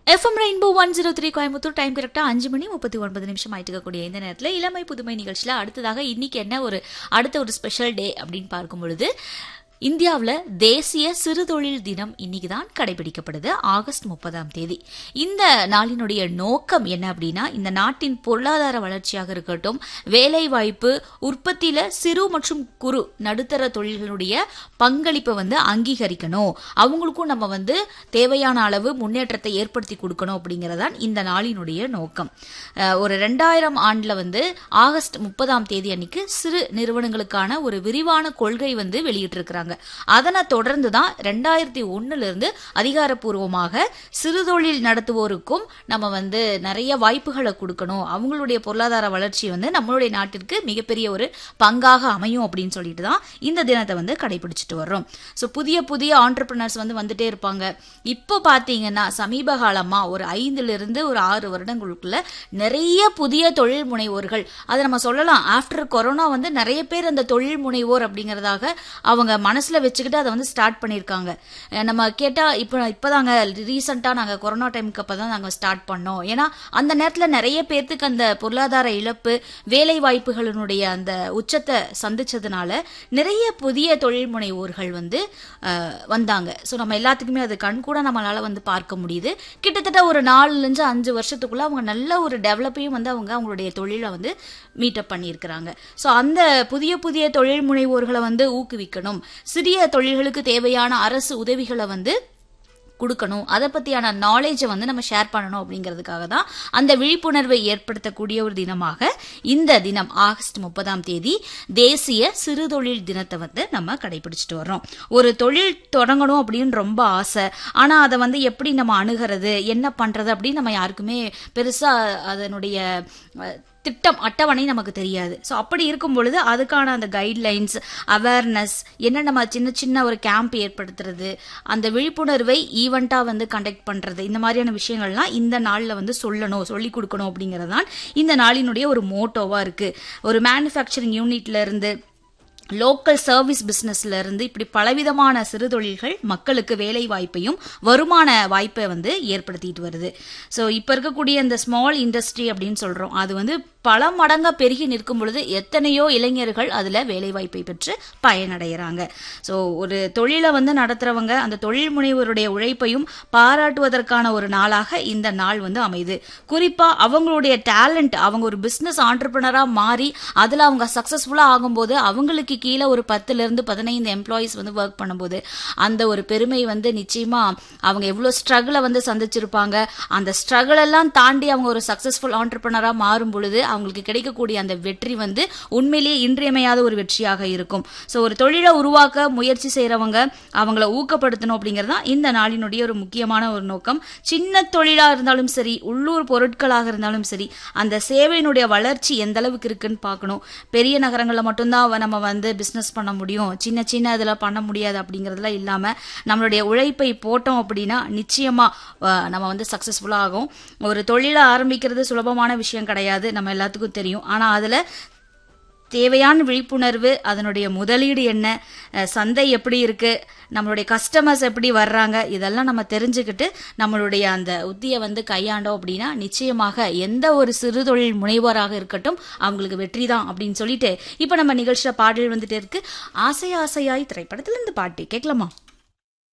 FM rainbow one zero three Coimbatore time கரெக்டா அஞ்சு மணி முப்பத்தி ஒன்பது நிமிஷம் ஆயிட்டு இருக்கக்கூடிய இந்த நேரத்தில் இளமை புதுமை நிகழ்ச்சியில் அடுத்ததாக இன்னைக்கு என்ன ஒரு அடுத்த ஒரு ஸ்பெஷல் டே அப்படின்னு பார்க்கும் பொழுது இந்தியாவில் தேசிய சிறுதொழில் தினம் இன்னைக்கு தான் கடைபிடிக்கப்படுது ஆகஸ்ட் முப்பதாம் தேதி இந்த நாளினுடைய நோக்கம் என்ன அப்படின்னா இந்த நாட்டின் பொருளாதார வளர்ச்சியாக இருக்கட்டும் வேலை வாய்ப்பு உற்பத்தியில சிறு மற்றும் குறு நடுத்தர தொழில்களுடைய பங்களிப்பை வந்து அங்கீகரிக்கணும் அவங்களுக்கும் நம்ம வந்து தேவையான அளவு முன்னேற்றத்தை ஏற்படுத்தி கொடுக்கணும் அப்படிங்கறதான் இந்த நாளினுடைய நோக்கம் அஹ், ஒரு ரெண்டாயிரம் ஆண்டுல வந்து ஆகஸ்ட் முப்பதாம் தேதி அன்னைக்கு சிறு நிறுவனங்களுக்கான ஒரு விரிவான கொள்கை வந்து வெளியிட்டிருக்கிறாங்க அதனை தொடர்ந்து தான் ரெண்டாயிரத்தி ஒண்ணுல இருந்து அதிகாரப்பூர்வமாக சிறுதொழில் நடத்துவோருக்கும் நம்ம வந்து நிறைய வாய்ப்புகளை கொடுக்கணும் அவங்களுடைய பொருளாதார வளர்ச்சி வந்து நம்மளுடைய நாட்டிற்கு மிகப்பெரிய ஒரு பங்காக அமையும் அப்படின்னு சொல்லிட்டு தான் இந்த தினத்தை வந்து கடைபிடிச்சிட்டு வர்றோம் ஸோ புதிய புதிய ஆண்டர்பிரினர்ஸ் வந்து வந்துட்டே இருப்பாங்க இப்போ பார்த்தீங்கன்னா சமீப காலமா ஒரு ஐந்துல இருந்து ஒரு ஆறு வருடங்களுக்குள்ள நிறைய புதிய தொழில் முனைவோர்கள் அதை நம்ம சொல்லலாம் ஆஃப்டர் கொரோனா வந்து நிறைய பேர் அந்த தொழில் முனைவோர் அப்படிங்கறதாக அவங்க மனசுல வச்சுக்கிட்டு அதை வந்து ஸ்டார்ட் பண்ணியிருக்காங்க அஹ் நம்ம கேட்டா இப்போ இப்போதாங்க ரீசெண்டாக நாங்கள் கொரோனா டைமுக்கு அப்போ தான் நாங்கள் ஸ்டார்ட் பண்ணோம் ஏன்னா அந்த நேரத்தில் நிறைய பேர்த்துக்கு அந்த பொருளாதார இழப்பு வேலை வாய்ப்புகளினுடைய அந்த உச்சத்தை சந்திச்சதுனால நிறைய புதிய தொழில் முனைவோர்கள் வந்து அஹ், வந்தாங்க ஸோ நம்ம எல்லாத்துக்குமே அது கண் கூட நம்மளால வந்து பார்க்க முடியுது கிட்டத்தட்ட ஒரு நாலுலேருந்து அஞ்சு வருஷத்துக்குள்ள அவங்க நல்ல ஒரு டெவலப்பையும் வந்து அவங்க அவங்களுடைய தொழிலை வந்து மீட்டப் பண்ணியிருக்கிறாங்க ஸோ அந்த புதிய புதிய தொழில் முனைவோர்களை வந்து ஊக்குவிக்கணும் சிறிய தொழில்களுக்கு தேவையான அரசு உதவிகளை வந்து கொடுக்கணும் அதை பத்தியான நாலேஜை வந்து நம்ம ஷேர் பண்ணணும் அப்படிங்கிறதுக்காக தான் அந்த விழிப்புணர்வை ஏற்படுத்தக்கூடிய ஒரு தினமாக இந்த தினம் ஆகஸ்ட் முப்பதாம் தேதி தேசிய சிறுதொழில் தினத்தை வந்து நம்ம கடைபிடிச்சிட்டு வர்றோம் ஒரு தொழில் தொடங்கணும் அப்படின்னு ரொம்ப ஆசை ஆனா அதை வந்து எப்படி நம்ம அணுகிறது என்ன பண்றது அப்படின்னு நம்ம யாருக்குமே பெருசா அதனுடைய அஹ், திட்டம் அட்டவணை நமக்கு தெரியாது ஸோ அப்படி இருக்கும் பொழுது அதுக்கான அந்த கைட்லைன்ஸ் அவேர்னஸ் என்ன நம்ம சின்ன சின்ன ஒரு கேம்ப் ஏற்படுத்துறது அந்த விழிப்புணர்வை ஈவெண்ட்டாக வந்து கண்டக்ட் பண்ணுறது இந்த மாதிரியான விஷயங்கள்லாம் இந்த நாளில் வந்து சொல்லணும் சொல்லி கொடுக்கணும் அப்படிங்கிறது தான் இந்த நாளினுடைய ஒரு மோட்டோவாக இருக்குது ஒரு மேனுஃபேக்சரிங் யூனிட்ல இருந்து லோக்கல் சர்வீஸ் பிசினஸ்ல இருந்து இப்படி பலவிதமான சிறு தொழில்கள் மக்களுக்கு வேலை வாய்ப்பையும் வருமான வாய்ப்பை வந்து ஏற்படுத்திட்டு வருது ஸோ இப்போ இருக்கக்கூடிய இந்த ஸ்மால் இண்டஸ்ட்ரி அப்படின்னு சொல்றோம் அது வந்து பல மடங்கா பெருகி நிற்கும் பொழுது எத்தனையோ இளைஞர்கள் அதுல வேலை வாய்ப்பை பெற்று பயனடைகிறாங்க ஸோ ஒரு தொழிலை வந்து நடத்துறவங்க அந்த தொழில் முனைவருடைய உழைப்பையும் பாராட்டுவதற்கான ஒரு நாளாக இந்த நாள் வந்து அமையுது குறிப்பா அவங்களுடைய டேலண்ட் அவங்க ஒரு பிசினஸ் ஆண்டர்பிரினரா மாறி அதுல அவங்க சக்சஸ்ஃபுல்லா ஆகும்போது அவங்களுக்கு கீழே ஒரு பத்துல இருந்து பதினைந்து எம்ப்ளாயிஸ் வந்து ஒர்க் பண்ணும்போது அந்த ஒரு பெருமை வந்து நிச்சயமா அவங்க எவ்வளவு ஸ்ட்ரகிளை வந்து சந்திச்சிருப்பாங்க அந்த ஸ்ட்ரகிள் எல்லாம் தாண்டி அவங்க ஒரு சக்சஸ்ஃபுல் ஆண்டர்பிரினரா மாறும் பொழுது அவங்களுக்கு கிடைக்கக்கூடிய அந்த வெற்றி வந்து உண்மையிலேயே இன்றியமையாத ஒரு வெற்றியாக இருக்கும் ஸோ ஒரு தொழிலை உருவாக்க முயற்சி செய்யறவங்க அவங்கள ஊக்கப்படுத்தணும் அப்படிங்கிறது தான் இந்த நாளினுடைய ஒரு முக்கியமான ஒரு நோக்கம் சின்ன தொழிலா இருந்தாலும் சரி உள்ளூர் பொருட்களாக இருந்தாலும் சரி அந்த சேவையினுடைய வளர்ச்சி எந்த அளவுக்கு இருக்குன்னு பார்க்கணும் பெரிய நகரங்களில் மட்டும்தான் அவ- நம்ம வந்து பிஸ்னஸ் பண்ண முடியும் சின்ன சின்ன இதில் பண்ண முடியாது அப்படிங்கிறதுலாம் இல்லாமல் நம்மளுடைய உழைப்பை போட்டோம் அப்படின்னா நிச்சயமா அஹ், நம்ம வந்து சக்ஸஸ்ஃபுல்லாக ஆகும் ஒரு தொழிலை ஆரம்பிக்கிறது சுலபமான விஷயம் கிடையாது நம்ம எல்லாத்துக்கும் தெரியும் ஆனால் அதில் தேவையான விழிப்புணர்வு அதனுடைய முதலீடு என்ன அஹ், சந்தை எப்படி இருக்கு நம்மளுடைய கஸ்டமர்ஸ் எப்படி வர்றாங்க இதெல்லாம் நம்ம தெரிஞ்சுக்கிட்டு நம்மளுடைய அந்த உத்தியை வந்து கையாண்டோம் அப்படின்னா நிச்சயமாக எந்த ஒரு சிறு தொழில் முனைவோராக இருக்கட்டும் அவங்களுக்கு வெற்றி தான் அப்படின்னு சொல்லிட்டு இப்போ நம்ம நிகழ்ச்சியில் பாடல் வந்துட்டு இருக்கு ஆசை ஆசையாய் திரைப்படத்துல இருந்து பாட்டு கேட்கலாமா